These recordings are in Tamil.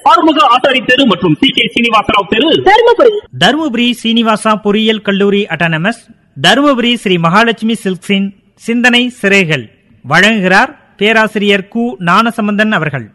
ஆறுமுக ஆசாரி தெரு மற்றும் சி கே சீனிவாசராவ் தெரு தருமபுரி தருமபுரி சீனிவாசா பொறியியல் கல்லூரி அட்டானமஸ் தருமபுரி ஸ்ரீ மகாலட்சுமி சில்க்ஸின் சிந்தனை சிறைகள் வழங்குகிறார் பேராசிரியர் கு ஞானசம்பந்தன் அவர்கள்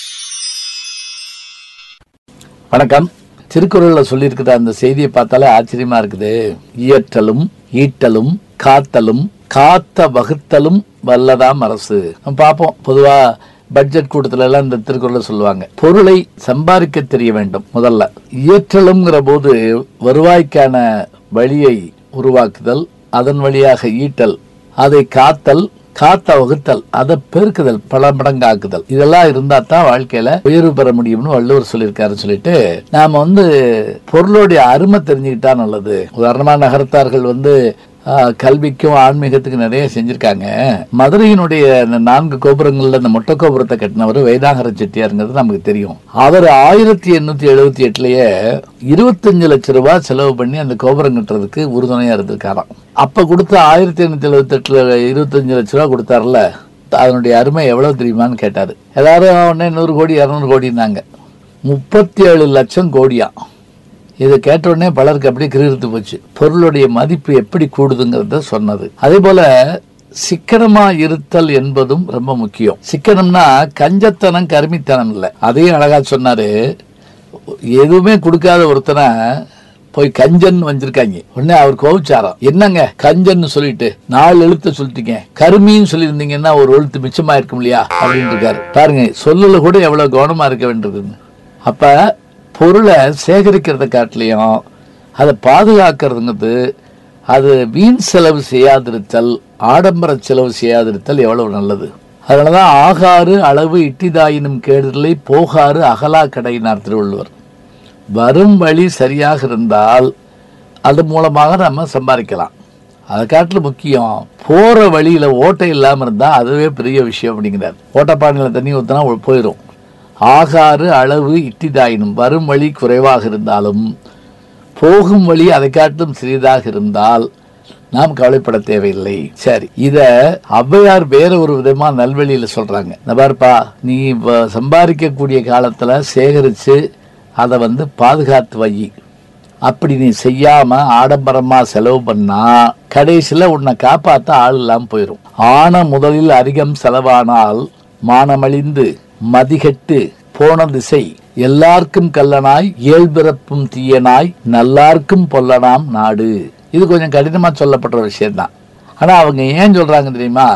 வணக்கம் திருக்குறள்ல சொல்லியிருக்கிற அந்த செய்தியை பார்த்தாலே ஆச்சரியமா இருக்குது இயற்றலும் ஈட்டலும் காத்தலும் காத்த வகுத்தலும் வல்லதாம் அரசு நம்ம பார்ப்போம் பொதுவா பட்ஜெட் கூட்டத்துல எல்லாம் இந்த திருக்குறளை சொல்லுவாங்க பொருளை சம்பாதிக்க தெரிய வேண்டும் முதல்ல இயற்றலுங்கிற போது வருவாய்க்கான வழியை உருவாக்குதல் அதன் வழியாக ஈட்டல் அதை காத்தல் காத்த வகுத்தல் அதை பெருக்குதல் பல மடங்காக்குதல் இதெல்லாம் இருந்தா தான் வாழ்க்கையில உயர்வு பெற முடியும்னு வள்ளுவர் சொல்லியிருக்காரு சொல்லிட்டு நாம வந்து பொருளுடைய அருமை தெரிஞ்சுக்கிட்டா நல்லது உதாரணமா நகரத்தார்கள் வந்து ஆஹ், கல்விக்கும் ஆன்மீகத்துக்கும் நிறைய செஞ்சிருக்காங்க மதுரையினுடைய இந்த நான்கு கோபுரங்கள்ல இந்த மொட்டை கோபுரத்தை கட்டினவர் வைதாகர செட்டியாருங்கிறது நமக்கு தெரியும் அவர் ஆயிரத்தி எண்ணூத்தி எழுபத்தி எட்டுலயே இருபத்தஞ்சு லட்சம் ரூபாய் செலவு பண்ணி அந்த கோபுரம் கட்டுறதுக்கு உறுதுணையா இருந்திருக்காராம் அப்ப கொடுத்த ஆயிரத்தி எண்ணூத்தி எழுபத்தி எட்டுல இருபத்தஞ்சு லட்ச ரூபாய் கொடுத்தாருல அதனுடைய அருமை எவ்வளவு தெரியுமான்னு கேட்டாரு எல்லாரும் உடனே நூறு கோடி இருநூறு கோடினாங்க முப்பத்தி ஏழு லட்சம் கோடியா இதை கேட்ட உடனே பலருக்கு அப்படியே கிரகித்து போச்சு பொருளுடைய மதிப்பு எப்படி கூடுதுங்கிறத சொன்னது அதே போல சிக்கனமா இருத்தல் என்பதும் ரொம்ப முக்கியம் சிக்கனம்னா கஞ்சத்தனம் கருமித்தனம் இல்லை அதையும் அழகா சொன்னாரு எதுவுமே கொடுக்காத ஒருத்தனை போய் கஞ்சன் வந்திருக்காங்க உடனே அவர் கோவிச்சாராம் என்னங்க கஞ்சன்னு சொல்லிட்டு நாலு எழுத்த சொல்லிட்டீங்க கருமின்னு சொல்லியிருந்தீங்கன்னா ஒரு எழுத்து மிச்சமா இருக்கும் இல்லையா அப்படின்னு இருக்காரு பாருங்க சொல்லல கூட எவ்வளவு கவனமா இருக்க வேண்டியதுன்னு அப்ப பொருளை சேகரிக்கிறத காட்டிலையும் அதை பாதுகாக்கிறதுங்கிறது அது வீண் செலவு செய்யாதிருத்தல் ஆடம்பர செலவு செய்யாதிருத்தல் எவ்வளவு நல்லது அதனாலதான் ஆகாறு அளவு இட்டிதாயினும் கேடுதலை போகாறு அகலா கடையினார் திருவள்ளுவர் வரும் வழி சரியாக இருந்தால் அது மூலமாக நம்ம சம்பாதிக்கலாம் அதை காட்டிலும் முக்கியம் போற வழியில ஓட்டை இல்லாம இருந்தா அதுவே பெரிய விஷயம் அப்படிங்கிறார் ஓட்டப்பானையில தண்ணி ஊத்தினா போயிடும் ஆகாறு அளவு இட்டிதாயினும் வரும் வழி குறைவாக இருந்தாலும் போகும் வழி அதை காட்டிலும் சிறிதாக இருந்தால் நாம் கவலைப்பட தேவையில்லை சரி இத ஔவையார் வேற ஒரு விதமா நல்வழியில சொல்றாங்க இந்த பாருப்பா நீ வ- சம்பாதிக்கக்கூடிய காலத்துல சேகரிச்சு அதை வந்து பாதுகாத்து வை அப்படி நீ செய்யாம ஆடம்பரமா செலவு பண்ணா கடைசியில உன்னை காப்பாத்த ஆள் இல்லாம போயிரும் ஆன முதலில் அதிகம் செலவானால் மானமழிந்து மதிகெட்டு போன திசை எல்லாருக்கும் கல்லனாய் இயல்பிறப்பும் தீயனாய் நல்லார்க்கும் பொல்லனாம் நாடு இது கொஞ்சம் கடினமா சொல்லப்பட்ட விஷயம்தான் ஆனா அவங்க ஏன் சொல்றாங்க தெரியுமா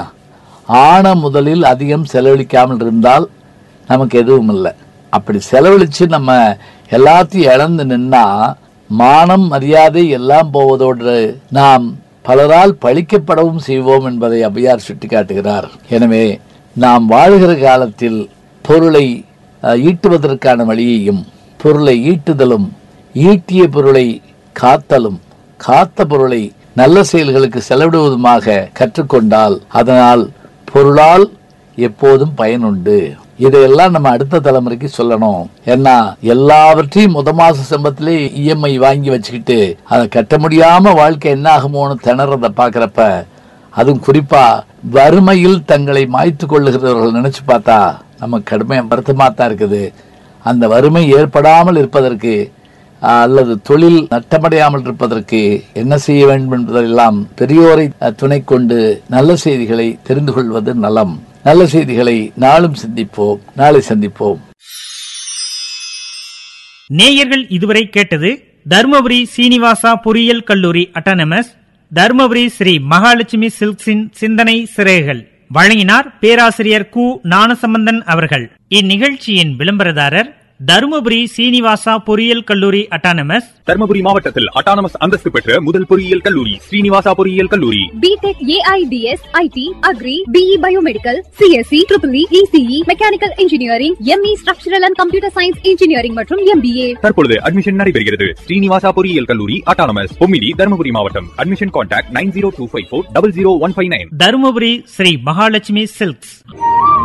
ஆன முதலில் அதிகம் செலவழிக்காமல் இருந்தால் நமக்கு எதுவும் இல்லை அப்படி செலவழிச்சு நம்ம எல்லாத்தையும் இழந்து நின்னா மானம் மரியாதை எல்லாம் போவதோடு நாம் பலரால் பழிக்கப்படவும் செய்வோம் என்பதை அபையார் சுட்டிக்காட்டுகிறார் எனவே நாம் வாழ்கிற காலத்தில் பொருளை அஹ், ஈட்டுவதற்கான வழியையும் பொருளை ஈட்டுதலும் ஈட்டிய பொருளை காத்தலும் காத்த பொருளை நல்ல செயல்களுக்கு செலவிடுவதுமாக கற்றுக்கொண்டால் அதனால் பொருளால் எப்போதும் பயனுண்டு இதையெல்லாம் நம்ம அடுத்த தலைமுறைக்கு சொல்லணும் ஏன்னா எல்லாவற்றையும் முத மாச சம்பளத்திலே இஎம்ஐ வாங்கி வச்சுக்கிட்டு அதை கட்ட முடியாம வாழ்க்கை என்ன ஆகுமோன்னு திணறத பாக்குறப்ப அதுவும் குறிப்பா வறுமையில் தங்களை மாய்த்து கொள்ளுகிறவர்கள் நினைச்சு பார்த்தா நமக்கு கடுமையா வருத்தமா தான் இருக்குது அந்த வறுமை ஏற்படாமல் இருப்பதற்கு அஹ், அல்லது தொழில் நட்டமடையாமல் இருப்பதற்கு என்ன செய்ய வேண்டும் என்பதெல்லாம் பெரியோரை அஹ், துணை கொண்டு நல்ல செய்திகளை தெரிந்து கொள்வது நலம் நல்ல செய்திகளை நாளும் சிந்திப்போம் நாளை சந்திப்போம் நேயர்கள் இதுவரை கேட்டது தருமபுரி சீனிவாசா பொறியியல் கல்லூரி அட்டானமஸ் தருமபுரி ஸ்ரீ மகாலட்சுமி சில்க்ஸின் சிந்தனை சிறைகள் வழங்கினார் பேராசிரியர் கு ஞானசம்பந்தன் அவர்கள் இந்நிகழ்ச்சியின் விளம்பரதாரர் தருமபுரி சீனிவாசா பொறியியல் கல்லூரி அட்டானமஸ் தர்மபுரி மாவட்டத்தில் அட்டானமஸ் அந்தஸ்து பெற்ற முதல் பொறியியல் கல்லூரி ஸ்ரீனிவாசா பொறியியல் கல்லூரி BTech AIDS IT agri BE biomedical CSC triple ECE mechanical engineering ME structural and computer science engineering மற்றும் எம்பிஏ தற்பொழுது அட்மிஷன் நடைபெறுகிறது ஸ்ரீனிவாசா பொறியியல் கல்லூரி அட்டானமஸ் பொம்மிடி தர்மபுரி மாவட்டம் admission contact nine zero two five four double zero one five nine Dharmapuri Sri Mahalakshmi silks